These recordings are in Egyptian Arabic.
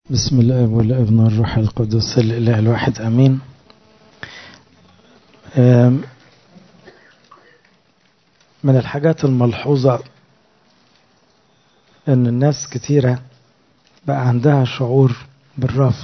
بسم الاب والابن والروح القدس الاله الواحد امين من الحاجات الملحوظة ان الناس كتيرة بقى عندها شعور بالرفض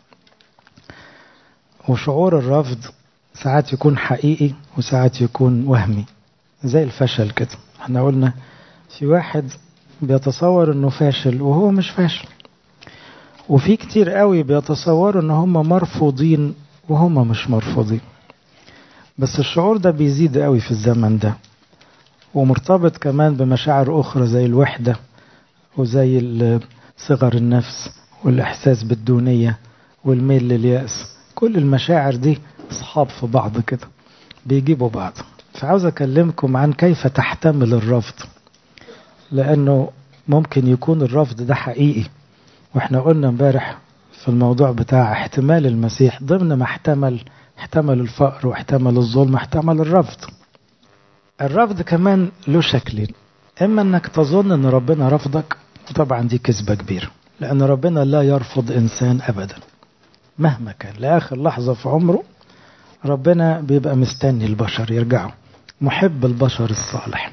وشعور الرفض ساعات يكون حقيقي وساعات يكون وهمي زي الفشل كده احنا قلنا في واحد بيتصور انه فاشل وهو مش فاشل وفي كتير قوي بيتصوروا ان هم مرفوضين وهم مش مرفوضين بس الشعور ده بيزيد قوي في الزمن ده ومرتبط كمان بمشاعر اخرى زي الوحده وزي صغر النفس والاحساس بالدونيه والميل للياس كل المشاعر دي اصحاب في بعض كده بيجيبوا بعض فعاوز اكلمكم عن كيف تحتمل الرفض لانه ممكن يكون الرفض ده حقيقي واحنا قلنا امبارح في الموضوع بتاع احتمال المسيح ضمن ما احتمل احتمل الفقر واحتمل الظلم احتمل الرفض الرفض كمان له شكلين اما انك تظن ان ربنا رفضك وطبعا دي كذبه كبيره لان ربنا لا يرفض انسان ابدا مهما كان لاخر لحظه في عمره ربنا بيبقى مستني البشر يرجعوا محب البشر الصالح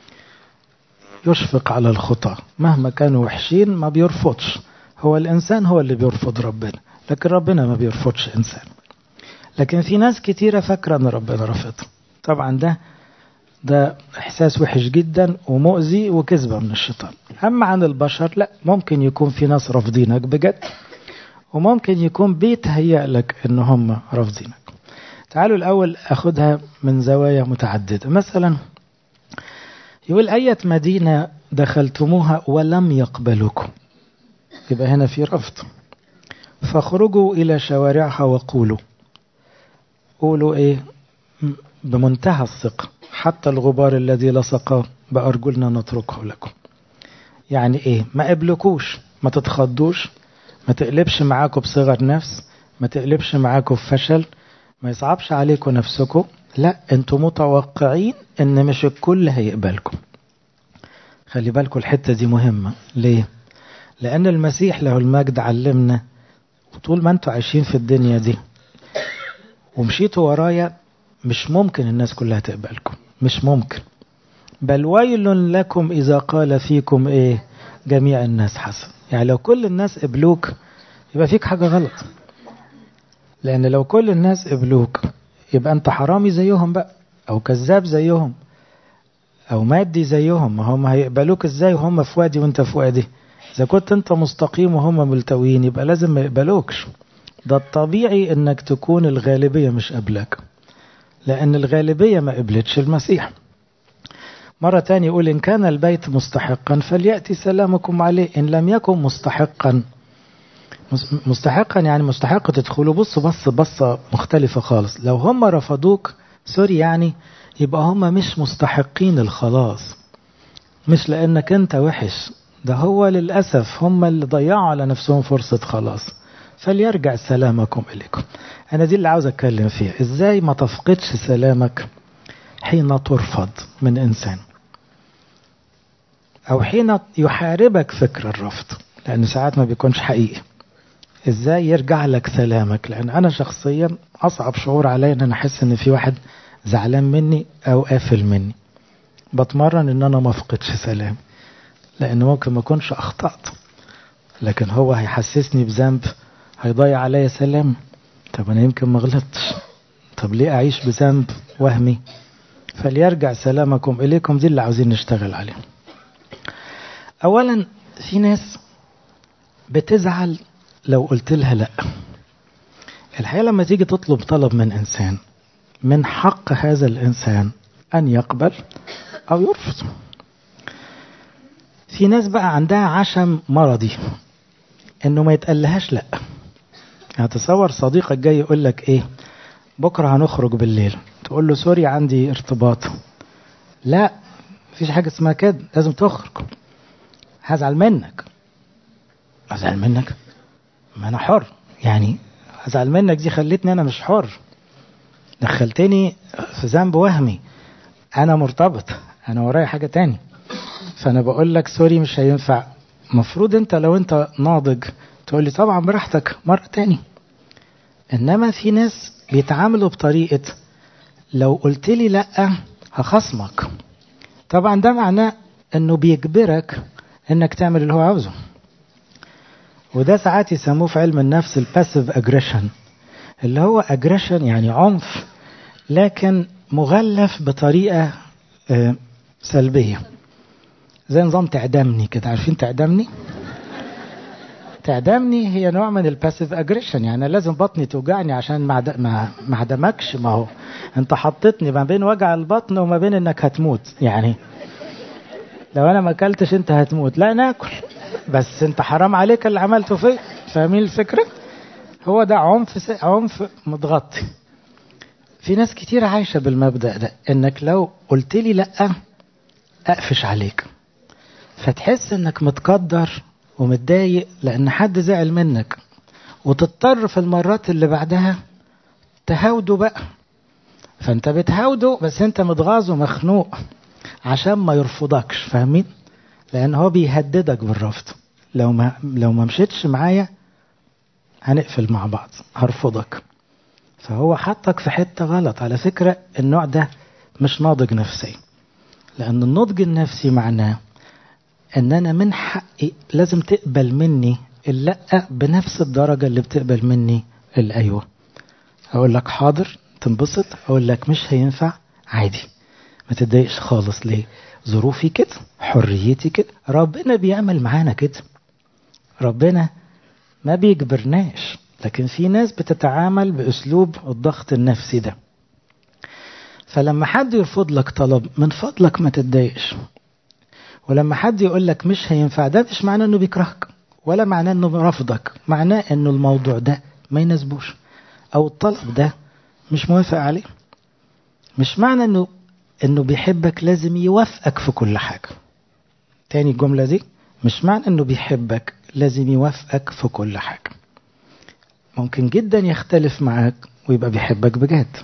يشفق على الخطى مهما كانوا وحشين ما بيرفضش هو الإنسان هو اللي بيرفض ربنا لكن ربنا ما بيرفضش إنسان لكن في ناس كتيرة فاكرة أن ربنا رفض طبعا ده ده إحساس وحش جدا ومؤذي وكذبة من الشيطان أما عن البشر لا ممكن يكون في ناس رافضينك بجد وممكن يكون بيتهيأ لك أن هم رافضينك تعالوا الأول أخدها من زوايا متعددة مثلا يقول أية مدينة دخلتموها ولم يقبلوكم يبقى هنا في رفض فاخرجوا إلى شوارعها وقولوا قولوا إيه بمنتهى الثقة حتى الغبار الذي لصق بأرجلنا نتركه لكم يعني إيه ما قبلكوش ما تتخضوش ما تقلبش معاكم بصغر نفس ما تقلبش معاكم بفشل ما يصعبش عليكم نفسكم لا انتم متوقعين ان مش الكل هيقبلكم خلي بالكم الحتة دي مهمة ليه لأن المسيح له المجد علمنا وطول ما انتوا عايشين في الدنيا دي ومشيتوا ورايا مش ممكن الناس كلها تقبلكم مش ممكن بل ويل لكم إذا قال فيكم إيه جميع الناس حسن يعني لو كل الناس قبلوك يبقى فيك حاجة غلط لأن لو كل الناس قبلوك يبقى أنت حرامي زيهم بقى أو كذاب زيهم أو مادي زيهم ما هم هيقبلوك إزاي وهم في وادي وأنت في وادي إذا كنت أنت مستقيم وهم ملتويين يبقى لازم ما يقبلوكش ده الطبيعي إنك تكون الغالبية مش قبلك لأن الغالبية ما قبلتش المسيح مرة تانية يقول إن كان البيت مستحقا فليأتي سلامكم عليه إن لم يكن مستحقا مستحقا يعني مستحق تدخلوا بص بص بصة مختلفة خالص لو هم رفضوك سوري يعني يبقى هم مش مستحقين الخلاص مش لأنك أنت وحش ده هو للأسف هم اللي ضيعوا على نفسهم فرصة خلاص فليرجع سلامكم إليكم أنا دي اللي عاوز أتكلم فيها إزاي ما تفقدش سلامك حين ترفض من إنسان أو حين يحاربك فكر الرفض لأن ساعات ما بيكونش حقيقي ازاي يرجع لك سلامك لان انا شخصيا اصعب شعور عليا ان انا احس ان في واحد زعلان مني او قافل مني بتمرن ان انا ما افقدش سلام لان ممكن ما اكونش اخطات لكن هو هيحسسني بذنب هيضيع عليا سلام طب انا يمكن ما غلطتش طب ليه اعيش بذنب وهمي فليرجع سلامكم اليكم دي اللي عاوزين نشتغل عليها اولا في ناس بتزعل لو قلت لها لا الحقيقة لما تيجي تطلب طلب من إنسان من حق هذا الإنسان أن يقبل أو يرفض في ناس بقى عندها عشم مرضي إنه ما يتقلهاش لا يعني تصور صديقك جاي يقول لك إيه بكرة هنخرج بالليل تقول له سوري عندي ارتباط لا مفيش حاجة اسمها كده لازم تخرج هزعل منك هزعل منك ما انا حر يعني ازعل منك دي خلتني انا مش حر دخلتني في ذنب وهمي انا مرتبط انا ورايا حاجه تاني فانا بقول لك سوري مش هينفع المفروض انت لو انت ناضج تقول لي طبعا براحتك مرة تاني إنما في ناس بيتعاملوا بطريقة لو قلت لي لأ هخصمك طبعا ده معناه إنه بيجبرك إنك تعمل اللي هو عاوزه وده ساعات يسموه في علم النفس الباسيف اجريشن اللي هو اجريشن يعني عنف لكن مغلف بطريقه سلبيه زي نظام تعدمني كده عارفين تعدمني تعدمني هي نوع من الباسيف اجريشن يعني لازم بطني توجعني عشان ما ما اعدمكش ما هو انت حطيتني ما بين وجع البطن وما بين انك هتموت يعني لو انا ما اكلتش انت هتموت لا ناكل بس انت حرام عليك اللي عملته فيه فاهمين الفكره هو ده عنف عنف متغطي في ناس كتير عايشه بالمبدا ده انك لو قلت لي لا اقفش عليك فتحس انك متقدر ومتضايق لان حد زعل منك وتضطر في المرات اللي بعدها تهاوده بقى فانت بتهاوده بس انت متغاظ ومخنوق عشان ما يرفضكش فاهمين لان هو بيهددك بالرفض لو ما لو ما مشيتش معايا هنقفل مع بعض هرفضك فهو حطك في حته غلط على فكره النوع ده مش ناضج نفسيا لان النضج النفسي معناه ان انا من حقي لازم تقبل مني اللا بنفس الدرجه اللي بتقبل مني الايوه اقول لك حاضر تنبسط اقول لك مش هينفع عادي ما تتضايقش خالص ليه ظروفي كده حريتي كده ربنا بيعمل معانا كده ربنا ما بيجبرناش لكن في ناس بتتعامل باسلوب الضغط النفسي ده فلما حد يرفض لك طلب من فضلك ما تتضايقش ولما حد يقول لك مش هينفع ده مش معناه انه بيكرهك ولا معناه انه رفضك معناه انه الموضوع ده ما يناسبوش او الطلب ده مش موافق عليه مش معنى انه انه بيحبك لازم يوافقك في كل حاجه تاني الجمله دي مش معنى انه بيحبك لازم يوافقك في كل حاجه ممكن جدا يختلف معاك ويبقى بيحبك بجد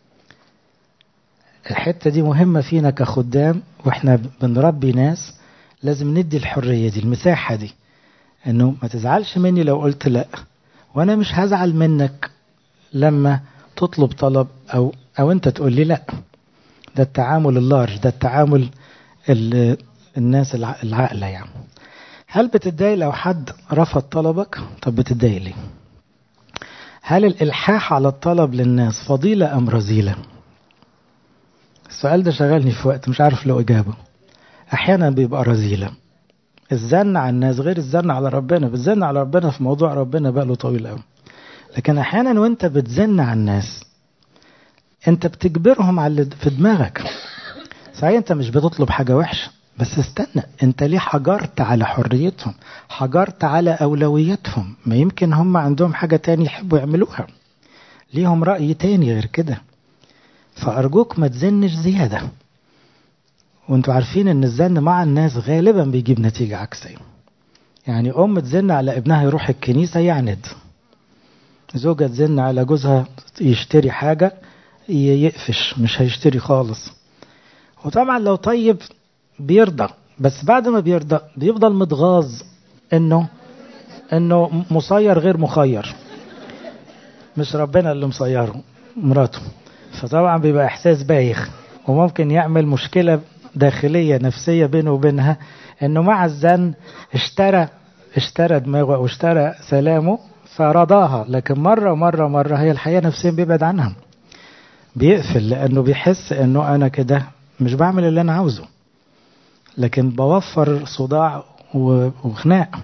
الحته دي مهمه فينا كخدام واحنا بنربي ناس لازم ندي الحريه دي المساحه دي انه ما تزعلش مني لو قلت لا وانا مش هزعل منك لما تطلب طلب او او انت تقول لي لا ده التعامل اللارج ده التعامل الناس العاقلة يعني هل بتتضايق لو حد رفض طلبك طب بتتضايق ليه هل الإلحاح على الطلب للناس فضيلة أم رذيلة السؤال ده شغلني في وقت مش عارف له إجابة أحيانا بيبقى رذيلة الزن على الناس غير الزن على ربنا بالزن على ربنا في موضوع ربنا بقى له طويل قوي لكن أحيانا وأنت بتزن على الناس انت بتجبرهم على اللي في دماغك صحيح انت مش بتطلب حاجة وحشة بس استنى انت ليه حجرت على حريتهم حجرت على اولوياتهم ما يمكن هم عندهم حاجة تاني يحبوا يعملوها ليهم رأي تاني غير كده فأرجوك ما تزنش زيادة وانتوا عارفين ان الزن مع الناس غالبا بيجيب نتيجة عكسية يعني ام تزن على ابنها يروح الكنيسة يعند زوجة تزن على جوزها يشتري حاجة يقفش مش هيشتري خالص وطبعا لو طيب بيرضى بس بعد ما بيرضى بيفضل متغاظ انه انه مسير غير مخير مش ربنا اللي مسيره مراته فطبعا بيبقى احساس بايخ وممكن يعمل مشكله داخليه نفسيه بينه وبينها انه مع الزن اشترى اشترى دماغه واشترى سلامه فرضاها لكن مره مره مره هي الحقيقه نفسيا بيبعد عنها بيقفل لانه بيحس انه انا كده مش بعمل اللي انا عاوزه لكن بوفر صداع وخناق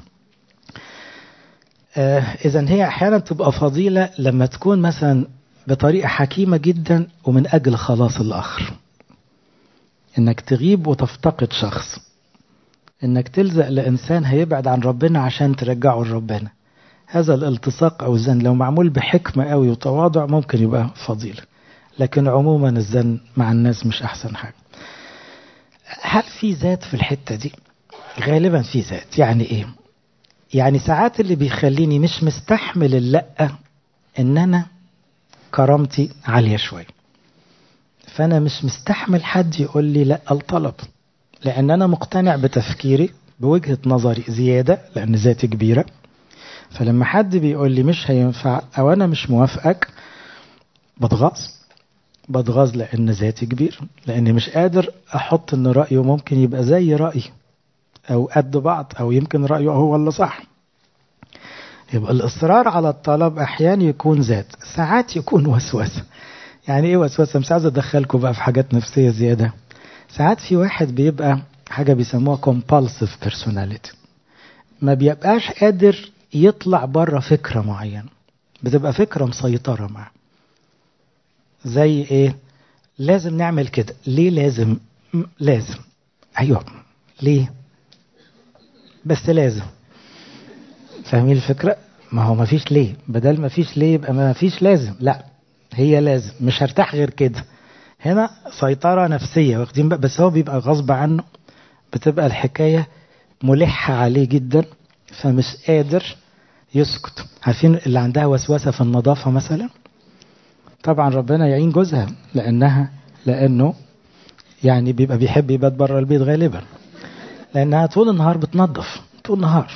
آه اذا هي احيانا تبقى فضيله لما تكون مثلا بطريقه حكيمه جدا ومن اجل خلاص الاخر انك تغيب وتفتقد شخص انك تلزق لانسان هيبعد عن ربنا عشان ترجعه لربنا هذا الالتصاق او الزن لو معمول بحكمه قوي وتواضع ممكن يبقى فضيله لكن عموما الزن مع الناس مش احسن حاجه هل في ذات في الحته دي غالبا في ذات يعني ايه يعني ساعات اللي بيخليني مش مستحمل اللأ ان انا كرامتي عاليه شويه فانا مش مستحمل حد يقول لي لا الطلب لان انا مقتنع بتفكيري بوجهه نظري زياده لان ذاتي كبيره فلما حد بيقول لي مش هينفع او انا مش موافقك بتغاظ بتغاظ لان ذاتي كبير لاني مش قادر احط ان رايه ممكن يبقى زي رايي او قد بعض او يمكن رايه هو اللي صح يبقى الاصرار على الطلب احيانا يكون ذات ساعات يكون وسوسه يعني ايه وسوسه مش عايز ادخلكم بقى في حاجات نفسيه زياده ساعات في واحد بيبقى حاجه بيسموها compulsive personality ما بيبقاش قادر يطلع بره فكره معينه بتبقى فكره مسيطره معاه زي ايه لازم نعمل كده ليه لازم لازم ايوه ليه بس لازم فاهمين الفكره ما هو ما فيش ليه بدل ما فيش ليه يبقى ما فيش لازم لا هي لازم مش هرتاح غير كده هنا سيطرة نفسية واخدين بقى بس هو بيبقى غصب عنه بتبقى الحكاية ملحة عليه جدا فمش قادر يسكت عارفين اللي عندها وسوسة في النظافة مثلا طبعا ربنا يعين جوزها لأنها لأنه يعني بيبقى بيحب يبات بره البيت غالبا لأنها طول النهار بتنظف طول النهار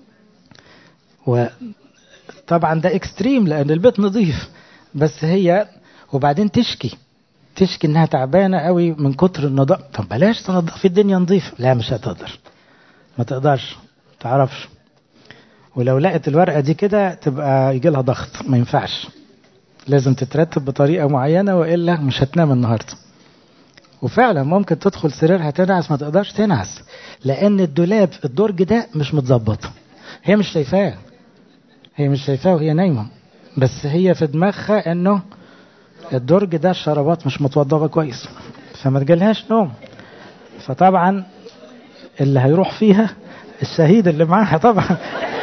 وطبعا ده اكستريم لأن البيت نظيف بس هي وبعدين تشكي تشكي انها تعبانه قوي من كتر النظافه طب بلاش تنظفي الدنيا نظيفه لا مش هتقدر ما تقدرش تعرفش ولو لقت الورقه دي كده تبقى يجي لها ضغط ما ينفعش لازم تترتب بطريقه معينه والا مش هتنام النهارده وفعلا ممكن تدخل سريرها تنعس ما تقدرش تنعس لان الدولاب الدرج ده مش متظبط هي مش شايفاه هي مش شايفاه وهي نايمه بس هي في دماغها انه الدرج ده الشرابات مش متوضبه كويس فما تجيلهاش نوم فطبعا اللي هيروح فيها الشهيد اللي معاها طبعا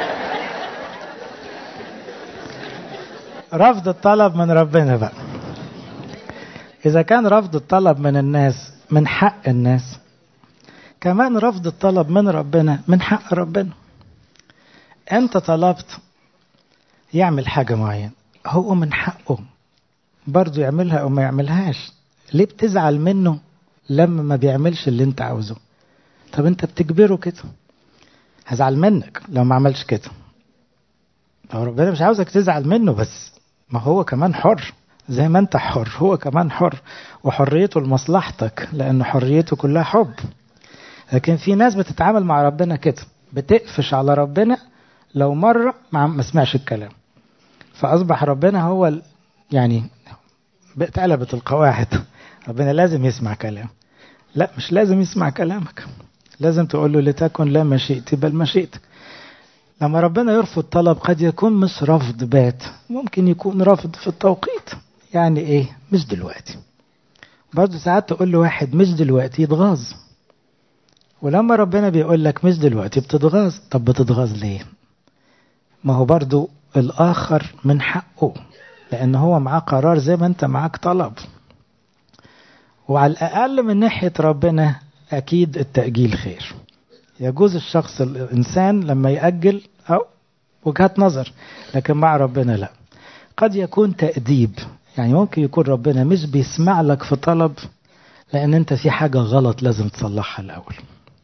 رفض الطلب من ربنا بقى إذا كان رفض الطلب من الناس من حق الناس كمان رفض الطلب من ربنا من حق ربنا أنت طلبت يعمل حاجة معينة هو من حقه برضه يعملها أو ما يعملهاش ليه بتزعل منه لما ما بيعملش اللي انت عاوزه طب انت بتجبره كده هزعل منك لو ما عملش كده طب ربنا مش عاوزك تزعل منه بس ما هو كمان حر زي ما انت حر هو كمان حر وحريته لمصلحتك لان حريته كلها حب لكن في ناس بتتعامل مع ربنا كده بتقفش على ربنا لو مرة ما سمعش الكلام فأصبح ربنا هو ال... يعني اتقلبت القواعد ربنا لازم يسمع كلام لا مش لازم يسمع كلامك لازم تقول له لتكن لا مشيئتي بل مشيئتك لما ربنا يرفض طلب قد يكون مش رفض بات ممكن يكون رفض في التوقيت يعني ايه مش دلوقتي برضه ساعات تقول له واحد مش دلوقتي يتغاظ ولما ربنا بيقول لك مش دلوقتي بتتغاظ طب بتتغاظ ليه ما هو برضه الآخر من حقه لأن هو معاه قرار زي ما أنت معاك طلب وعلى الأقل من ناحية ربنا أكيد التأجيل خير يجوز الشخص الإنسان لما يأجل أو وجهة نظر لكن مع ربنا لا قد يكون تأديب يعني ممكن يكون ربنا مش بيسمع لك في طلب لأن أنت في حاجة غلط لازم تصلحها الأول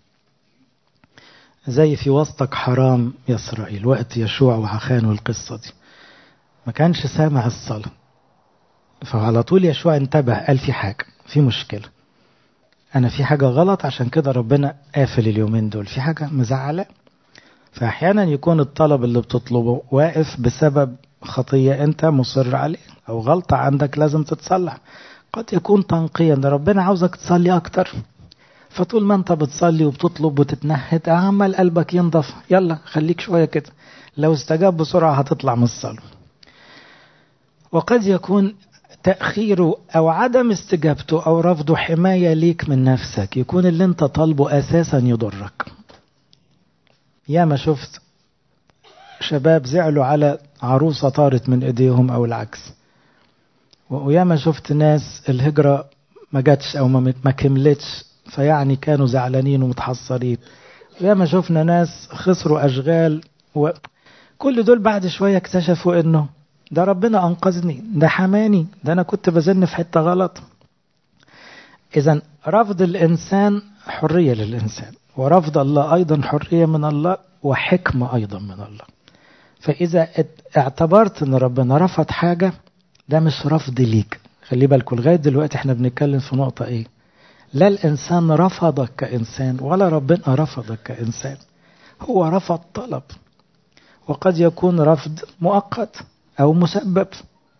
زي في وسطك حرام يا إسرائيل وقت يشوع وعخان والقصة دي ما كانش سامع الصلاة فعلى طول يشوع انتبه قال في حاجة في مشكلة أنا في حاجة غلط عشان كده ربنا قافل اليومين دول في حاجة مزعلة فأحيانا يكون الطلب اللي بتطلبه واقف بسبب خطية أنت مصر عليه أو غلطة عندك لازم تتصلح قد يكون تنقيا ده ربنا عاوزك تصلي أكتر فطول ما أنت بتصلي وبتطلب وتتنهد عمال قلبك ينضف يلا خليك شوية كده لو استجاب بسرعة هتطلع من الصلاة وقد يكون تأخيره أو عدم استجابته أو رفضه حماية ليك من نفسك يكون اللي انت طالبه أساسا يضرك يا ما شفت شباب زعلوا على عروسة طارت من ايديهم أو العكس وياما شفت ناس الهجرة ما جاتش أو ما كملتش فيعني كانوا زعلانين ومتحصرين ياما شفنا ناس خسروا أشغال وكل دول بعد شوية اكتشفوا إنه ده ربنا أنقذني ده حماني ده أنا كنت بزن في حتة غلط إذا رفض الإنسان حرية للإنسان ورفض الله أيضا حرية من الله وحكمة أيضا من الله فإذا اعتبرت أن ربنا رفض حاجة ده مش رفض ليك خلي بالكم لغاية دلوقتي احنا بنتكلم في نقطة ايه لا الإنسان رفضك كإنسان ولا ربنا رفضك كإنسان هو رفض طلب وقد يكون رفض مؤقت أو مسبب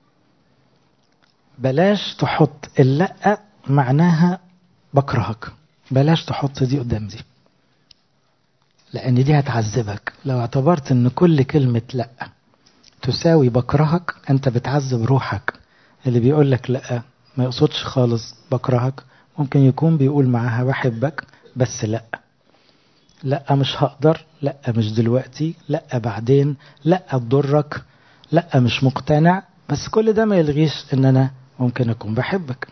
بلاش تحط اللأ معناها بكرهك بلاش تحط دي قدام دي لأن دي هتعذبك لو اعتبرت أن كل كلمة لأ تساوي بكرهك أنت بتعذب روحك اللي بيقول لك لأ ما يقصدش خالص بكرهك ممكن يكون بيقول معاها بحبك بس لأ لأ مش هقدر لأ مش دلوقتي لأ بعدين لأ تضرك لأ مش مقتنع بس كل ده ما يلغيش ان انا ممكن اكون بحبك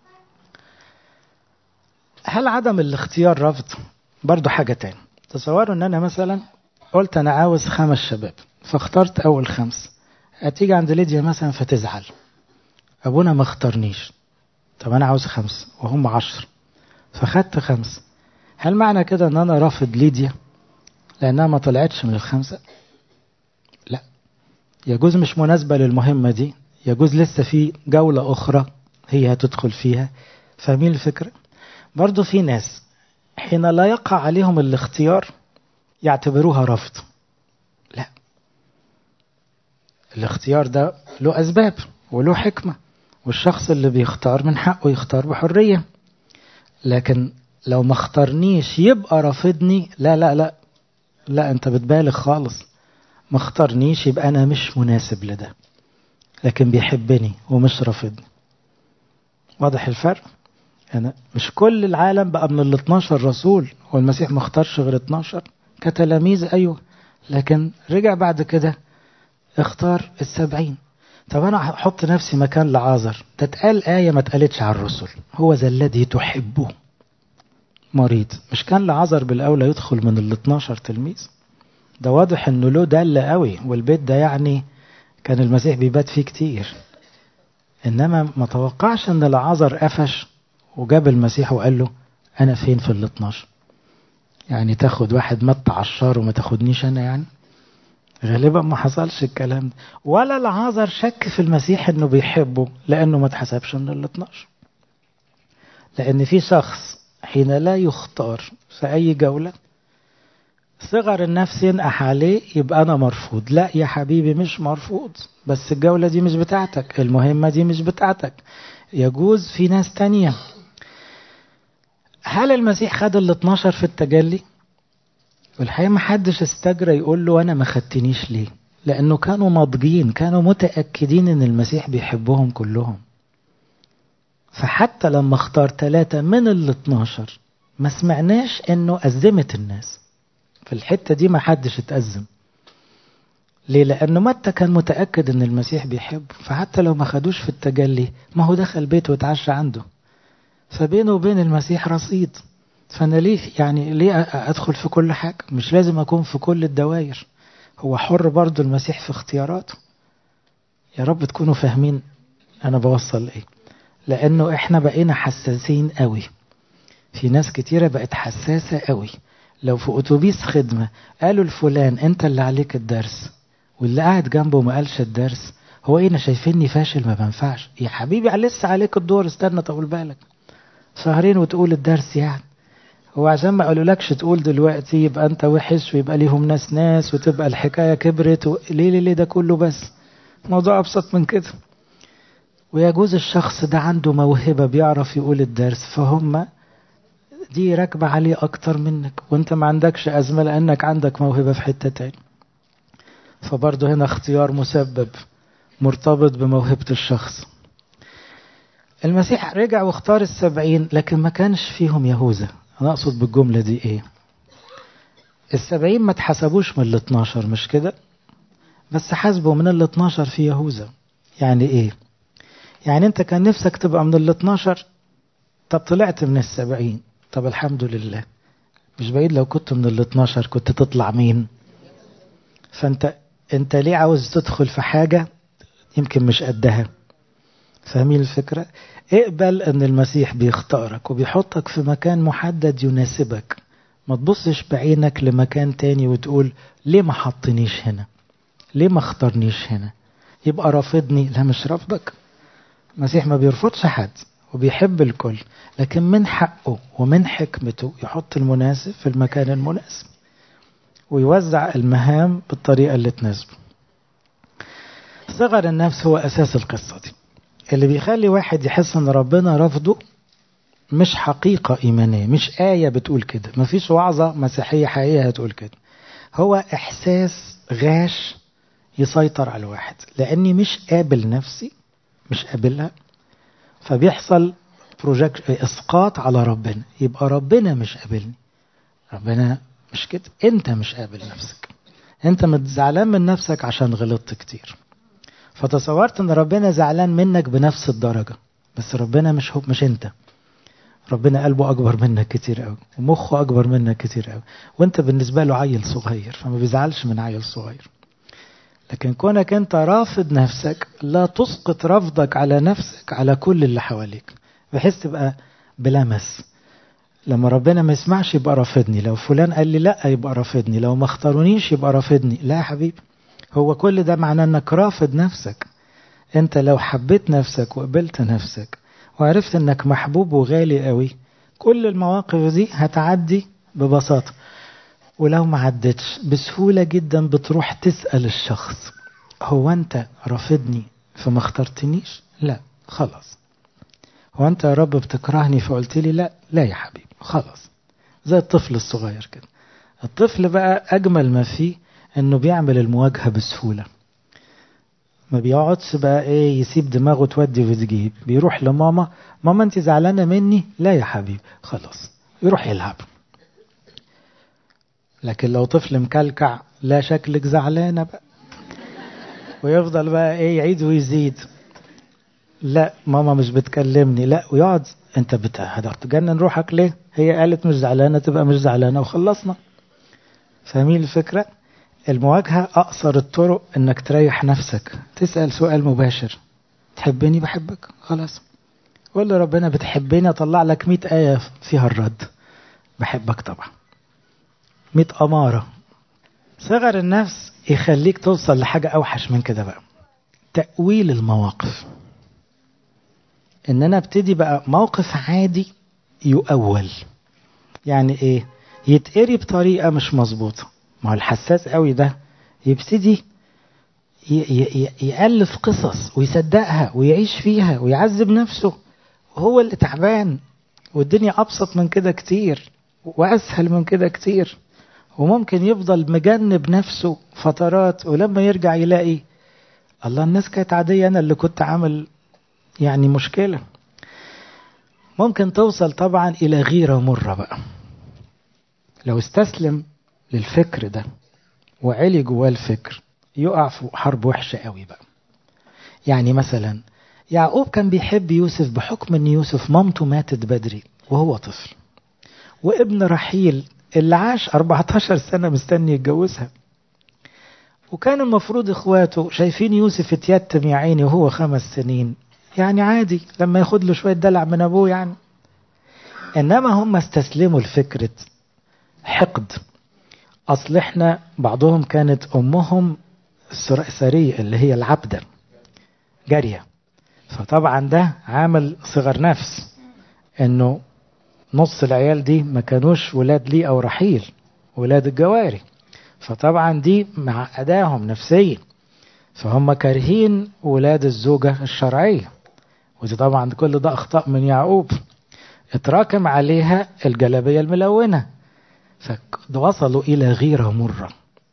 هل عدم الاختيار رفض برضو حاجة تاني تصوروا ان انا مثلا قلت انا عاوز خمس شباب فاخترت اول خمس هتيجي عند ليديا مثلا فتزعل ابونا ما اختارنيش طب انا عاوز خمس وهم عشر فخدت خمس هل معنى كده ان انا رافض ليديا لانها ما طلعتش من الخمسة لا يجوز مش مناسبة للمهمة دي يجوز لسه في جولة أخرى هي هتدخل فيها فاهمين الفكرة برضو في ناس حين لا يقع عليهم الاختيار يعتبروها رفض لا الاختيار ده له أسباب وله حكمة والشخص اللي بيختار من حقه يختار بحرية لكن لو ما اختارنيش يبقى رافضني لا لا لا لا انت بتبالغ خالص ما اختارنيش يبقى انا مش مناسب لده لكن بيحبني ومش رافضني واضح الفرق أنا مش كل العالم بقى من ال 12 رسول هو المسيح ما اختارش غير 12 كتلاميذ أيوه لكن رجع بعد كده اختار السبعين طب أنا هحط نفسي مكان لعازر ده اتقال آية ما اتقالتش على الرسل هو ذا الذي تحبه مريض مش كان لعازر بالأولى يدخل من ال 12 تلميذ ده واضح انه له دل قوي والبيت ده يعني كان المسيح بيبات فيه كتير انما ما توقعش ان العذر قفش وجاب المسيح وقال له انا فين في ال 12 يعني تاخد واحد مت عشار وما تاخدنيش انا يعني غالبا ما حصلش الكلام ده ولا العذر شك في المسيح انه بيحبه لانه ما اتحسبش من ال 12 لان في شخص حين لا يختار في اي جوله صغر النفس ينقح عليه يبقى أنا مرفوض لا يا حبيبي مش مرفوض بس الجولة دي مش بتاعتك المهمة دي مش بتاعتك يجوز في ناس تانية هل المسيح خد ال 12 في التجلي والحقيقة ما حدش استجرى يقول له أنا ما خدتنيش ليه لأنه كانوا ناضجين كانوا متأكدين إن المسيح بيحبهم كلهم فحتى لما اختار ثلاثة من ال 12 ما سمعناش إنه أزمت الناس في الحتة دي ما حدش اتأزم ليه لأنه متى كان متأكد أن المسيح بيحبه فحتى لو ما خدوش في التجلي ما هو دخل بيته واتعشى عنده فبينه وبين المسيح رصيد فأنا ليه يعني ليه أدخل في كل حاجة مش لازم أكون في كل الدوائر هو حر برضه المسيح في اختياراته يا رب تكونوا فاهمين أنا بوصل إيه لأنه إحنا بقينا حساسين قوي في ناس كتيرة بقت حساسة قوي لو في أتوبيس خدمة قالوا لفلان أنت اللي عليك الدرس واللي قاعد جنبه ما قالش الدرس هو ايه انا شايفيني فاشل ما بنفعش يا حبيبي لسه عليك الدور استنى طول بالك شهرين وتقول الدرس يعني هو عشان ما قالولكش تقول دلوقتي يبقى انت وحش ويبقى ليهم ناس ناس وتبقى الحكاية كبرت و... ليه ليه ليه ده كله بس موضوع ابسط من كده ويجوز الشخص ده عنده موهبة بيعرف يقول الدرس فهم دي راكبة عليه أكتر منك وأنت ما عندكش أزمة لأنك عندك موهبة في حتة تاني فبرضه هنا اختيار مسبب مرتبط بموهبة الشخص المسيح رجع واختار السبعين لكن ما كانش فيهم يهوذا أنا أقصد بالجملة دي إيه السبعين ما اتحسبوش من الاتناشر مش كده بس حاسبوا من الاتناشر في يهوذا يعني إيه يعني أنت كان نفسك تبقى من الاتناشر طب طلعت من السبعين طب الحمد لله مش بعيد لو كنت من ال 12 كنت تطلع مين فانت انت ليه عاوز تدخل في حاجة يمكن مش قدها فاهمين الفكرة اقبل ان المسيح بيختارك وبيحطك في مكان محدد يناسبك ما تبصش بعينك لمكان تاني وتقول ليه ما حطنيش هنا ليه ما اختارنيش هنا يبقى رافضني لا مش رافضك المسيح ما بيرفضش حد وبيحب الكل لكن من حقه ومن حكمته يحط المناسب في المكان المناسب ويوزع المهام بالطريقة اللي تناسبه صغر النفس هو أساس القصة دي اللي بيخلي واحد يحس ان ربنا رفضه مش حقيقة إيمانية مش آية بتقول كده مفيش وعظة مسيحية حقيقية هتقول كده هو إحساس غاش يسيطر على الواحد لأني مش قابل نفسي مش قابلها فبيحصل بروجكت اسقاط على ربنا يبقى ربنا مش قابلني ربنا مش كده انت مش قابل نفسك انت زعلان من نفسك عشان غلطت كتير فتصورت ان ربنا زعلان منك بنفس الدرجة بس ربنا مش هو مش انت ربنا قلبه اكبر منك كتير قوي ومخه اكبر منك كتير قوي وانت بالنسبة له عيل صغير فما بيزعلش من عيل صغير لكن كونك انت رافض نفسك لا تسقط رفضك على نفسك على كل اللي حواليك بحيث تبقى بلمس لما ربنا ما يسمعش يبقى رافضني لو فلان قال لي لا يبقى رافضني لو ما اختارونيش يبقى رافضني لا يا حبيبي هو كل ده معناه انك رافض نفسك انت لو حبيت نفسك وقبلت نفسك وعرفت انك محبوب وغالي قوي كل المواقف دي هتعدي ببساطة ولو ما عدتش بسهولة جدا بتروح تسأل الشخص هو انت رافضني فما اخترتنيش لا خلاص هو انت يا رب بتكرهني فقلت لي لا لا يا حبيبي خلاص زي الطفل الصغير كده الطفل بقى اجمل ما فيه انه بيعمل المواجهة بسهولة ما بيقعدش بقى ايه يسيب دماغه تودي وتجيب بيروح لماما ماما انت زعلانة مني لا يا حبيبي خلاص يروح يلعب لكن لو طفل مكلكع لا شكلك زعلانة بقى ويفضل بقى ايه يعيد ويزيد لا ماما مش بتكلمني لا ويقعد انت هتجنن روحك ليه هي قالت مش زعلانة تبقى مش زعلانة وخلصنا فاهمين الفكرة المواجهة أقصر الطرق إنك تريح نفسك تسأل سؤال مباشر تحبني بحبك خلاص قول له ربنا بتحبني أطلع لك مئة آية فيها الرد بحبك طبعا مئة أمارة صغر النفس يخليك توصل لحاجة أوحش من كده بقى تأويل المواقف إن أنا ابتدي بقى موقف عادي يؤول يعني إيه يتقري بطريقة مش مظبوطة ما هو الحساس قوي ده يبتدي يألف قصص ويصدقها ويعيش فيها ويعذب نفسه وهو اللي تعبان والدنيا أبسط من كده كتير وأسهل من كده كتير وممكن يفضل مجنب نفسه فترات ولما يرجع يلاقي الله الناس كانت عادية أنا اللي كنت عامل يعني مشكلة ممكن توصل طبعا إلى غيرة مرة بقى لو استسلم للفكر ده وعلي جواه الفكر يقع في حرب وحشة قوي بقى يعني مثلا يعقوب كان بيحب يوسف بحكم ان يوسف مامته ماتت بدري وهو طفل وابن رحيل اللي عاش 14 سنة مستني يتجوزها وكان المفروض اخواته شايفين يوسف اتيتم يا عيني وهو خمس سنين يعني عادي لما ياخد له شوية دلع من ابوه يعني انما هم استسلموا لفكرة حقد اصل احنا بعضهم كانت امهم السرية اللي هي العبدة جارية فطبعا ده عامل صغر نفس انه نص العيال دي ما كانوش ولاد لي او رحيل ولاد الجواري فطبعا دي معقداهم نفسيا فهم كارهين ولاد الزوجة الشرعية ودي طبعا كل ده اخطاء من يعقوب اتراكم عليها الجلابية الملونة فوصلوا إلى غيرة مرة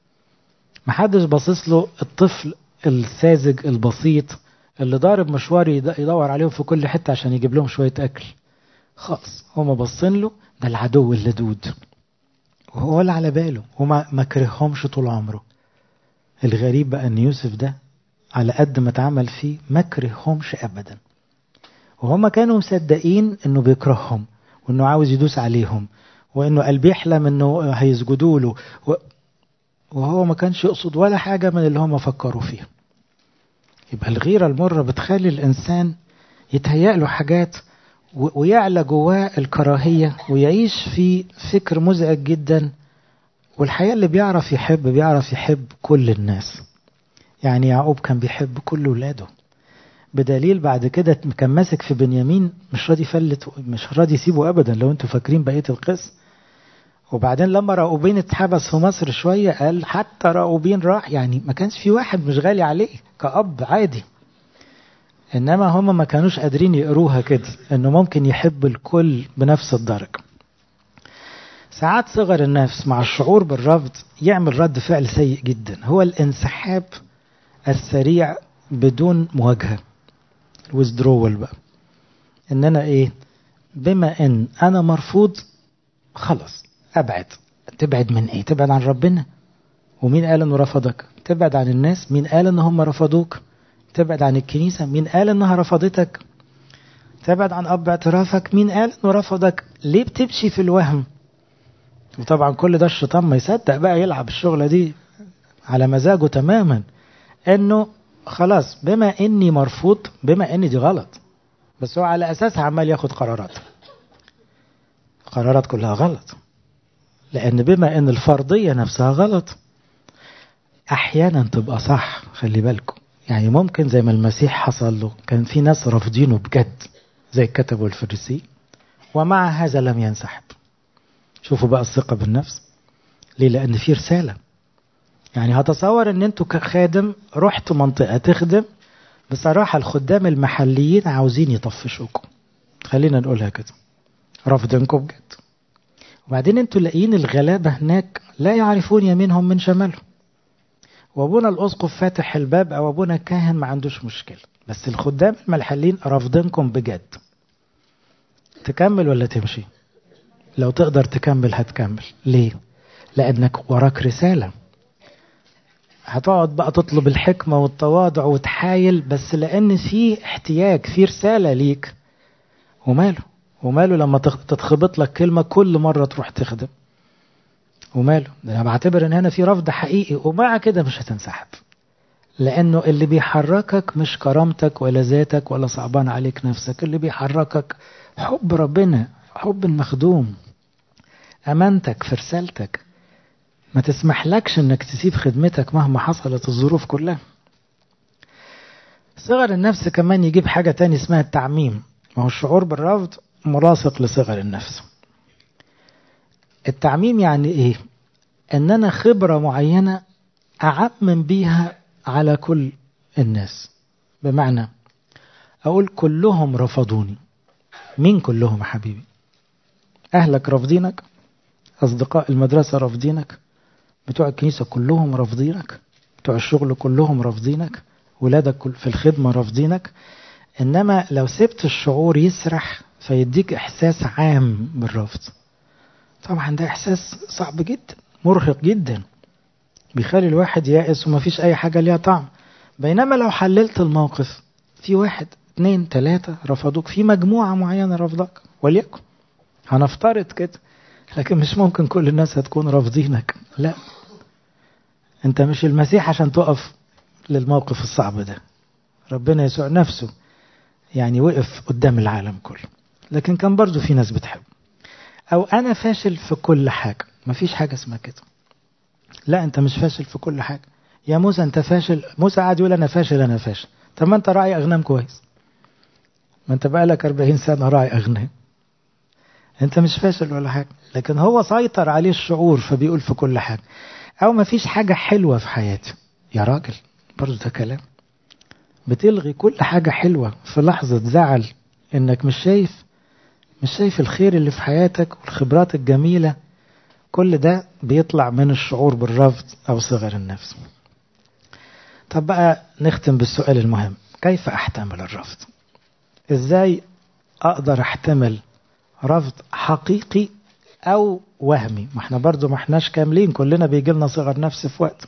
محدش باصص له الطفل الساذج البسيط اللي ضارب مشوار يدور عليهم في كل حتة عشان يجيب لهم شوية أكل خالص هما باصين له ده العدو اللدود وهو ولا على باله وما ما كرههمش طول عمره الغريب بقى ان يوسف ده على قد ما اتعمل فيه ما كرههمش ابدا وهم كانوا مصدقين انه بيكرههم وانه عاوز يدوس عليهم وانه قلبي يحلم انه هيسجدوا له و... وهو ما كانش يقصد ولا حاجه من اللي هم فكروا فيها يبقى الغيره المره بتخلي الانسان يتهيأ له حاجات و... ويعلى جواه الكراهيه ويعيش في فكر مزعج جدا والحقيقه اللي بيعرف يحب بيعرف يحب كل الناس يعني يعقوب كان بيحب كل ولاده بدليل بعد كده كان ماسك في بنيامين مش راضي يفلت مش راضي يسيبه ابدا لو انتوا فاكرين بقيه القصه وبعدين لما راؤوبين اتحبس في مصر شويه قال حتى راؤوبين راح يعني ما كانش في واحد مش غالي عليه كأب عادي انما هم ما كانوش قادرين يقروها كده انه ممكن يحب الكل بنفس الدرجه ساعات صغر النفس مع الشعور بالرفض يعمل رد فعل سيء جدا هو الانسحاب السريع بدون مواجهه الويزدرول بقى ان انا ايه بما ان انا مرفوض خلاص ابعد تبعد من ايه تبعد عن ربنا ومين قال انه رفضك تبعد عن الناس مين قال ان هم رفضوك تبعد عن الكنيسة مين قال انها رفضتك تبعد عن اب اعترافك مين قال انه رفضك ليه بتمشي في الوهم وطبعا كل ده الشيطان ما يصدق بقى يلعب الشغلة دي على مزاجه تماما انه خلاص بما اني مرفوض بما اني دي غلط بس هو على اساسها عمال ياخد قرارات قرارات كلها غلط لان بما ان الفرضية نفسها غلط احيانا تبقى صح خلي بالكم يعني ممكن زي ما المسيح حصل له كان في ناس رافضينه بجد زي الكتب والفريسي ومع هذا لم ينسحب شوفوا بقى الثقة بالنفس ليه لأن في رسالة يعني هتصور ان انتوا كخادم رحتوا منطقة تخدم بصراحة الخدام المحليين عاوزين يطفشوكم خلينا نقولها كده رافضينكم بجد وبعدين انتوا لاقيين الغلابة هناك لا يعرفون يمينهم من شمالهم وابونا الاسقف فاتح الباب او ابونا كاهن ما عندوش مشكله بس الخدام الملحلين رافضينكم بجد تكمل ولا تمشي لو تقدر تكمل هتكمل ليه لانك وراك رساله هتقعد بقى تطلب الحكمه والتواضع وتحايل بس لان في احتياج في رساله ليك وماله وماله لما تتخبط لك كلمه كل مره تروح تخدم وماله ده انا بعتبر ان هنا في رفض حقيقي ومع كده مش هتنسحب لانه اللي بيحركك مش كرامتك ولا ذاتك ولا صعبان عليك نفسك اللي بيحركك حب ربنا حب المخدوم امانتك في رسالتك ما تسمحلكش انك تسيب خدمتك مهما حصلت الظروف كلها صغر النفس كمان يجيب حاجة تاني اسمها التعميم ما هو الشعور بالرفض ملاصق لصغر النفس التعميم يعني ايه ان انا خبرة معينة اعمم بيها على كل الناس بمعنى اقول كلهم رفضوني مين كلهم يا حبيبي اهلك رافضينك اصدقاء المدرسة رافضينك بتوع الكنيسة كلهم رافضينك بتوع الشغل كلهم رافضينك ولادك في الخدمة رافضينك انما لو سبت الشعور يسرح فيديك احساس عام بالرفض طبعا ده احساس صعب جدا مرهق جدا بيخلي الواحد يائس ومفيش اي حاجة ليها طعم بينما لو حللت الموقف في واحد اتنين تلاتة رفضوك في مجموعة معينة رفضك وليكن هنفترض كده لكن مش ممكن كل الناس هتكون رافضينك لا انت مش المسيح عشان تقف للموقف الصعب ده ربنا يسوع نفسه يعني وقف قدام العالم كله لكن كان برضو في ناس بتحب او انا فاشل في كل حاجة مفيش حاجة اسمها كده لا انت مش فاشل في كل حاجة يا موسى انت فاشل موسى قاعد يقول انا فاشل انا فاشل طب ما انت راعي اغنام كويس ما انت بقالك 40 سنة راعي اغنام انت مش فاشل ولا حاجة لكن هو سيطر عليه الشعور فبيقول في كل حاجة او ما فيش حاجة حلوة في حياتي يا راجل برضو ده كلام بتلغي كل حاجة حلوة في لحظة زعل انك مش شايف مش شايف الخير اللي في حياتك والخبرات الجميلة كل ده بيطلع من الشعور بالرفض او صغر النفس طب بقى نختم بالسؤال المهم كيف احتمل الرفض ازاي اقدر احتمل رفض حقيقي او وهمي ما احنا برضو ما احناش كاملين كلنا بيجي لنا صغر نفس في وقت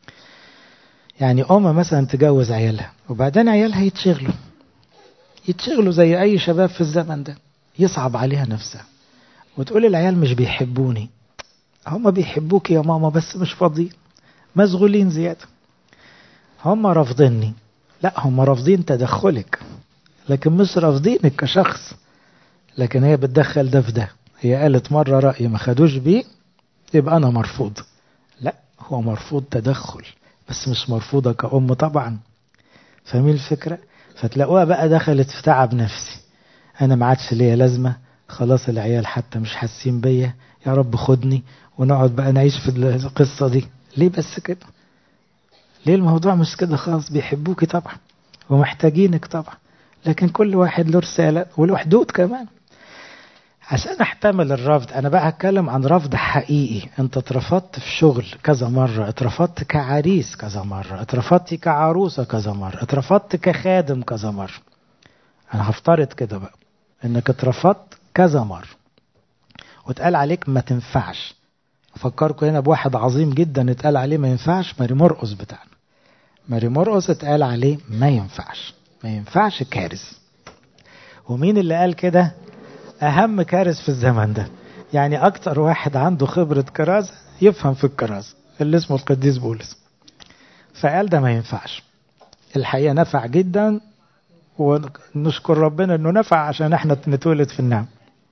يعني ام مثلا تجوز عيالها وبعدين عيالها يتشغلوا يتشغلوا زي اي شباب في الزمن ده يصعب عليها نفسها وتقول العيال مش بيحبوني هم بيحبوك يا ماما بس مش فاضيين مشغولين زيادة هم رافضيني لا هم رافضين تدخلك لكن مش رافضينك كشخص لكن هي بتدخل ده في ده هي قالت مرة رأي ما خدوش بيه يبقى أنا مرفوض لا هو مرفوض تدخل بس مش مرفوضة كأم طبعا فاهمين الفكرة فتلاقوها بقى دخلت في تعب نفسي أنا ما عادش ليا لازمة خلاص العيال حتى مش حاسين بيا يا رب خدني ونقعد بقى نعيش في القصة دي ليه بس كده ليه الموضوع مش كده خالص بيحبوكي طبعا ومحتاجينك طبعا لكن كل واحد له رسالة وله حدود كمان عشان احتمل الرفض انا بقى هتكلم عن رفض حقيقي انت اترفضت في شغل كذا مرة اترفضت كعريس كذا مرة اترفضت كعروسة كذا مرة اترفضت كخادم كذا مرة انا هفترض كده بقى انك اترفضت كذا مرة واتقال عليك ما تنفعش افكركم هنا بواحد عظيم جدا اتقال عليه ما ينفعش ماري مرقس بتاعنا ماري مرقس اتقال عليه ما ينفعش ما ينفعش كارث ومين اللي قال كده أهم كارث في الزمن ده يعني أكتر واحد عنده خبرة كرازة يفهم في الكرازة اللي اسمه القديس بولس فقال ده ما ينفعش الحقيقة نفع جدا ونشكر ربنا انه نفع عشان احنا نتولد في النعم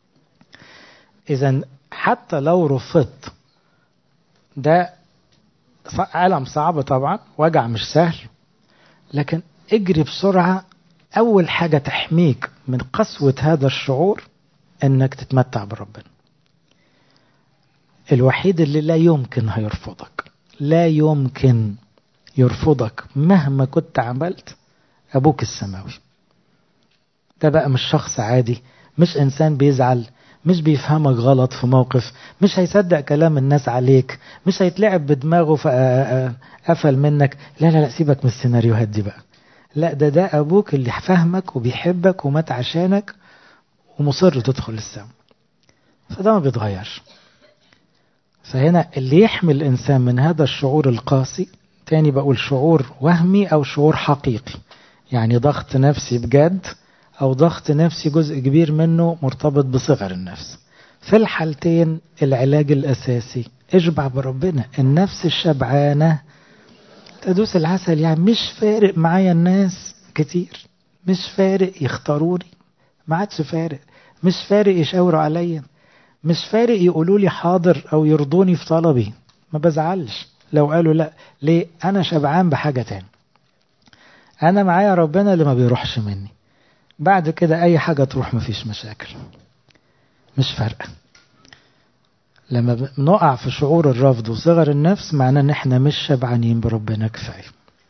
اذا حتى لو رفضت ده ألم صعب طبعا وجع مش سهل لكن اجري بسرعة أول حاجة تحميك من قسوة هذا الشعور انك تتمتع بربنا الوحيد اللي لا يمكن هيرفضك لا يمكن يرفضك مهما كنت عملت ابوك السماوي ده بقى مش شخص عادي مش انسان بيزعل مش بيفهمك غلط في موقف مش هيصدق كلام الناس عليك مش هيتلعب بدماغه فقفل منك لا لا لا سيبك من السيناريوهات دي بقى لا ده ده ابوك اللي فاهمك وبيحبك ومات عشانك ومصر تدخل السماء فده ما بيتغيرش فهنا اللي يحمي الإنسان من هذا الشعور القاسي تاني بقول شعور وهمي أو شعور حقيقي يعني ضغط نفسي بجد أو ضغط نفسي جزء كبير منه مرتبط بصغر النفس في الحالتين العلاج الأساسي اشبع بربنا النفس الشبعانة تدوس العسل يعني مش فارق معايا الناس كتير مش فارق يختاروني ما عادش فارق مش فارق يشاوروا عليا مش فارق يقولوا لي حاضر او يرضوني في طلبي ما بزعلش لو قالوا لا ليه انا شبعان بحاجة تاني انا معايا ربنا اللي ما بيروحش مني بعد كده اي حاجة تروح مفيش مشاكل مش فارقة لما بنقع في شعور الرفض وصغر النفس معناه ان احنا مش شبعانين بربنا كفاية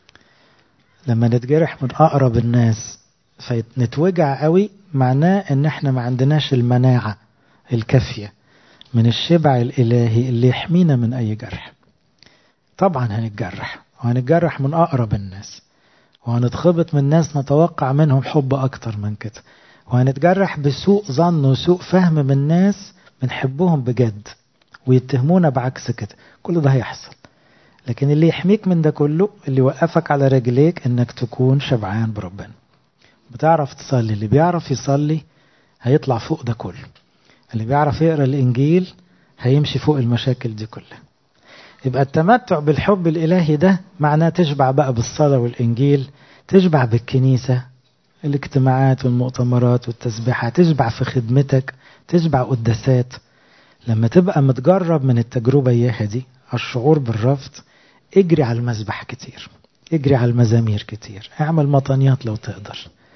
لما نتجرح من اقرب الناس فنتوجع قوي معناه ان احنا ما عندناش المناعة الكافية من الشبع الالهي اللي يحمينا من اي جرح طبعا هنتجرح وهنتجرح من اقرب الناس وهنتخبط من ناس نتوقع منهم حب اكتر من كده وهنتجرح بسوء ظن وسوء فهم من ناس بنحبهم بجد ويتهمونا بعكس كده كل ده هيحصل لكن اللي يحميك من ده كله اللي يوقفك على رجليك انك تكون شبعان بربنا بتعرف تصلي اللي بيعرف يصلي هيطلع فوق ده كله اللي بيعرف يقرا الانجيل هيمشي فوق المشاكل دي كلها يبقى التمتع بالحب الالهي ده معناه تشبع بقى بالصلاه والانجيل تشبع بالكنيسه الاجتماعات والمؤتمرات والتسبيحة تشبع في خدمتك تشبع قداسات لما تبقى متجرب من التجربة إياها دي الشعور بالرفض اجري على المسبح كتير اجري على المزامير كتير اعمل مطانيات لو تقدر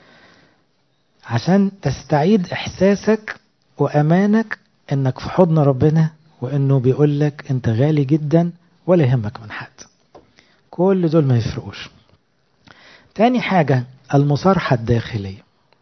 عشان تستعيد احساسك وامانك انك في حضن ربنا وانه بيقول لك انت غالي جدا ولا يهمك من حد كل دول ما يفرقوش تاني حاجة المصارحة الداخلية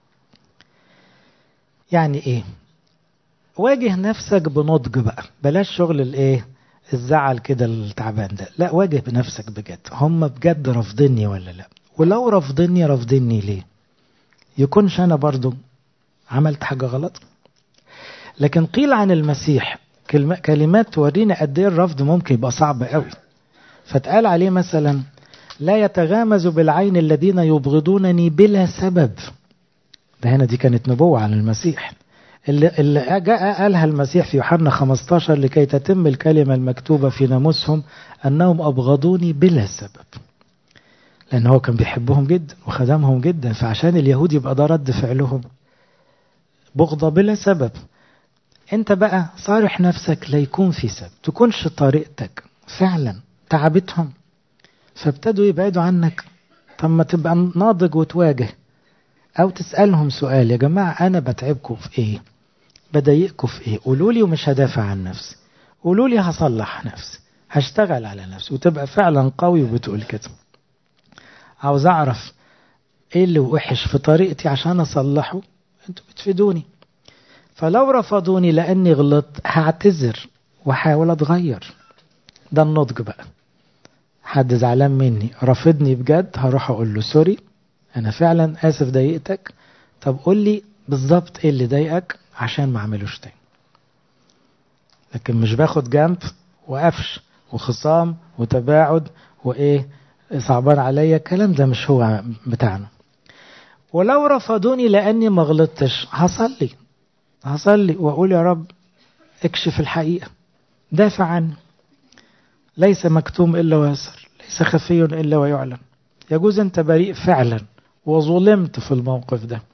يعني ايه واجه نفسك بنضج بقى بلاش شغل الايه الزعل كده التعبان ده لا واجه بنفسك بجد هم بجد رافضيني ولا لا ولو رافضيني رافضيني ليه يكونش انا برضو عملت حاجة غلط لكن قيل عن المسيح كلمات تورينا قد ايه الرفض ممكن يبقى صعب قوي فتقال عليه مثلا لا يتغامز بالعين الذين يبغضونني بلا سبب ده هنا دي كانت نبوة عن المسيح اللي, اللي جاء قالها المسيح في يوحنا 15 لكي تتم الكلمة المكتوبة في ناموسهم أنهم أبغضوني بلا سبب لأن هو كان بيحبهم جدا وخدمهم جدا فعشان اليهود يبقى ده رد فعلهم بغضة بلا سبب انت بقى صارح نفسك لا يكون في سبب تكونش طريقتك فعلا تعبتهم فابتدوا يبعدوا عنك طب ما تبقى ناضج وتواجه او تسألهم سؤال يا جماعة انا بتعبكم في ايه بضايقكم في ايه قولوا لي ومش هدافع عن نفسي قولوا لي هصلح نفسي هشتغل على نفسي وتبقى فعلا قوي وبتقول كده عاوز اعرف ايه اللي وحش في طريقتي عشان اصلحه انتوا بتفيدوني فلو رفضوني لاني غلطت هعتذر واحاول اتغير ده النضج بقى حد زعلان مني رافضني بجد هروح اقول له سوري انا فعلا اسف ضايقتك طب قول لي بالظبط ايه اللي ضايقك عشان ما اعملوش تاني لكن مش باخد جنب وقفش وخصام وتباعد وايه صعبان عليا الكلام ده مش هو بتاعنا ولو رفضوني لاني ما غلطتش هصلي هصلي واقول يا رب اكشف الحقيقه دافع عني ليس مكتوم الا ويسر ليس خفي الا ويعلن يجوز انت بريء فعلا وظلمت في الموقف ده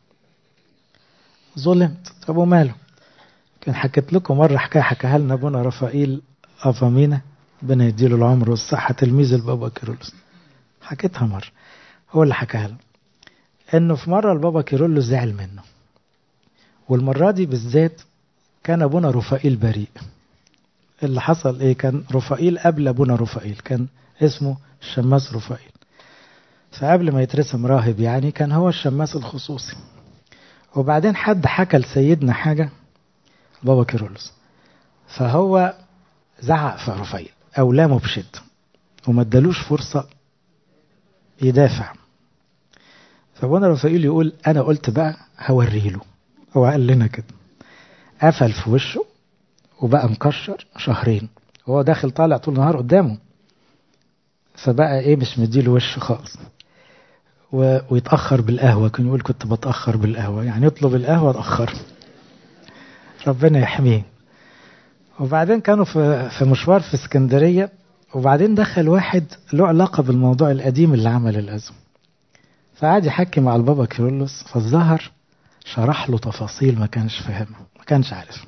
ظلمت طب وماله كان حكيت لكم مرة حكاية حكاها لنا ابونا رفائيل أفامينا ربنا يديله العمر والصحة تلميذ البابا كيرلس حكيتها مرة هو اللي حكاها لنا انه في مرة البابا كيرلس زعل منه والمرة دي بالذات كان ابونا رفائيل بريء اللي حصل ايه كان رفائيل قبل ابونا رفائيل كان اسمه الشماس رفائيل فقبل ما يترسم راهب يعني كان هو الشماس الخصوصي وبعدين حد حكى لسيدنا حاجة بابا كيرلس فهو زعق في رفيع أو لامه بشدة وما ادالوش فرصة يدافع فابونا رفائيل يقول أنا قلت بقى هوريله هو قال لنا كده قفل في وشه وبقى مكشر شهرين وهو داخل طالع طول النهار قدامه فبقى ايه مش مديله وش خالص و... ويتأخر بالقهوة كان يقول كنت بتأخر بالقهوة يعني يطلب القهوة اتأخر ربنا يحميه وبعدين كانوا في في مشوار في اسكندرية وبعدين دخل واحد له علاقة بالموضوع القديم اللي عمل الأزمة فقعد يحكي مع البابا كيرلس فالظهر شرح له تفاصيل ما كانش فاهمها ما كانش عارف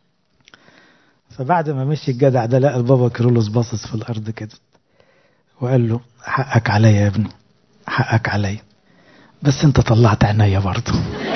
فبعد ما مشي الجدع ده لقى البابا كيرلس باصص في الأرض كده وقال له حقك عليا يا ابني حقك عليا بس انت طلعت عينيا برضه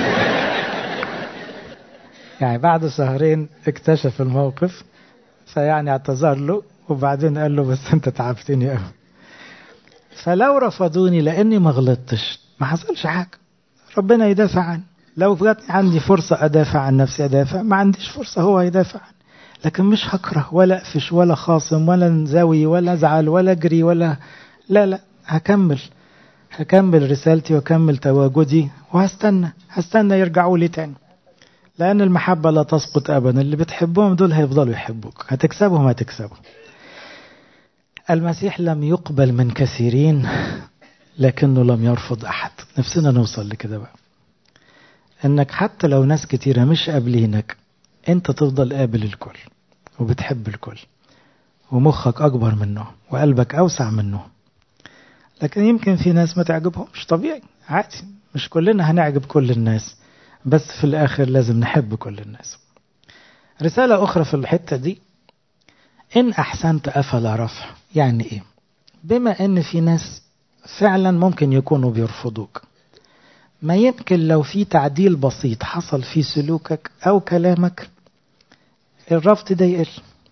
يعني بعد شهرين اكتشف الموقف فيعني اعتذر له وبعدين قال له بس انت تعبتني قوي فلو رفضوني لاني ما غلطتش ما حصلش حاجه ربنا يدافع عني لو جات عندي فرصه ادافع عن نفسي ادافع ما عنديش فرصه هو يدافع عني لكن مش هكره ولا اقفش ولا خاصم ولا نزوي ولا ازعل ولا اجري ولا لا لا هكمل هكمل رسالتي واكمل تواجدي وهستنى هستنى يرجعوا لي تاني لأن المحبة لا تسقط أبدا اللي بتحبهم دول هيفضلوا يحبوك هتكسبهم هتكسبهم المسيح لم يقبل من كثيرين لكنه لم يرفض أحد نفسنا نوصل لكده بقى إنك حتى لو ناس كتيرة مش قابلينك أنت تفضل قابل الكل وبتحب الكل ومخك أكبر منه وقلبك أوسع منه لكن يمكن في ناس ما تعجبهمش طبيعي عادي مش كلنا هنعجب كل الناس بس في الآخر لازم نحب كل الناس رسالة أخرى في الحتة دي إن أحسنت أفلا رفع يعني إيه بما إن في ناس فعلا ممكن يكونوا بيرفضوك ما يمكن لو في تعديل بسيط حصل في سلوكك أو كلامك الرفض ده يقل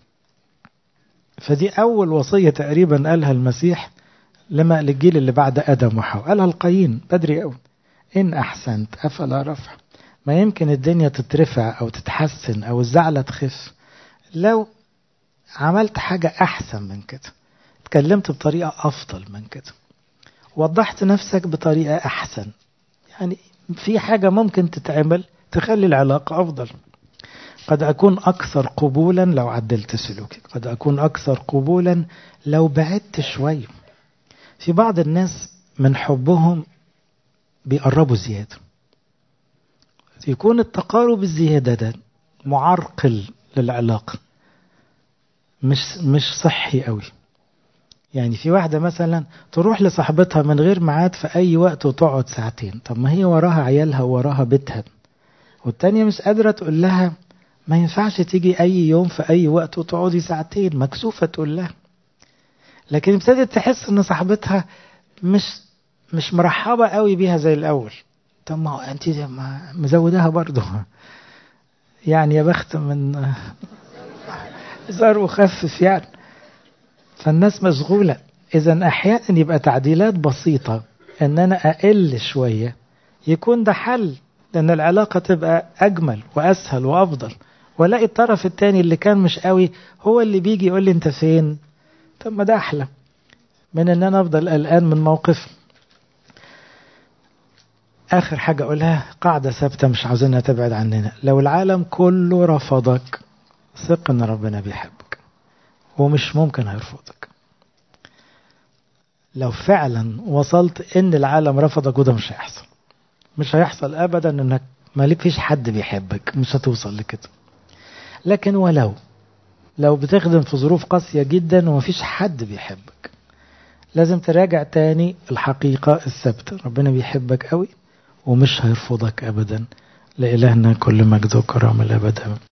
فدي أول وصية تقريبا قالها المسيح لما للجيل اللي بعد آدم وحواء قالها القايين بدري قوي إن أحسنت أفلا رفع ما يمكن الدنيا تترفع أو تتحسن أو الزعلة تخف لو عملت حاجة أحسن من كده اتكلمت بطريقة أفضل من كده وضحت نفسك بطريقة أحسن يعني في حاجة ممكن تتعمل تخلي العلاقة أفضل قد أكون أكثر قبولا لو عدلت سلوكي قد أكون أكثر قبولا لو بعدت شوية في بعض الناس من حبهم بيقربوا زيادة يكون التقارب الزيادة ده معرقل للعلاقة مش مش صحي قوي يعني في واحدة مثلا تروح لصاحبتها من غير ميعاد في أي وقت وتقعد ساعتين طب ما هي وراها عيالها وراها بيتها والتانية مش قادرة تقول لها ما ينفعش تيجي أي يوم في أي وقت وتقعدي ساعتين مكسوفة تقول لها لكن ابتدت تحس ان صاحبتها مش مش مرحبة قوي بيها زي الأول طب ما هو أنت مزوداها برضه يعني يا بخت من زار وخفف يعني فالناس مشغولة إذا أحيانا يبقى تعديلات بسيطة إن أنا أقل شوية يكون ده حل لأن العلاقة تبقى أجمل وأسهل وأفضل ولاقي الطرف التاني اللي كان مش قوي هو اللي بيجي يقول لي أنت فين طب ما ده أحلى من إن أنا أفضل قلقان من موقف آخر حاجة أقولها قاعدة ثابتة مش عاوزينها تبعد عننا لو العالم كله رفضك ثق إن ربنا بيحبك ومش ممكن هيرفضك لو فعلا وصلت إن العالم رفضك وده مش هيحصل مش هيحصل أبدا إنك ما فيش حد بيحبك مش هتوصل لكده لكن ولو لو بتخدم في ظروف قاسية جدا ومفيش حد بيحبك لازم تراجع تاني الحقيقة الثابتة ربنا بيحبك قوي ومش هيرفضك أبدا لإلهنا كل مجد وكرامة الأبد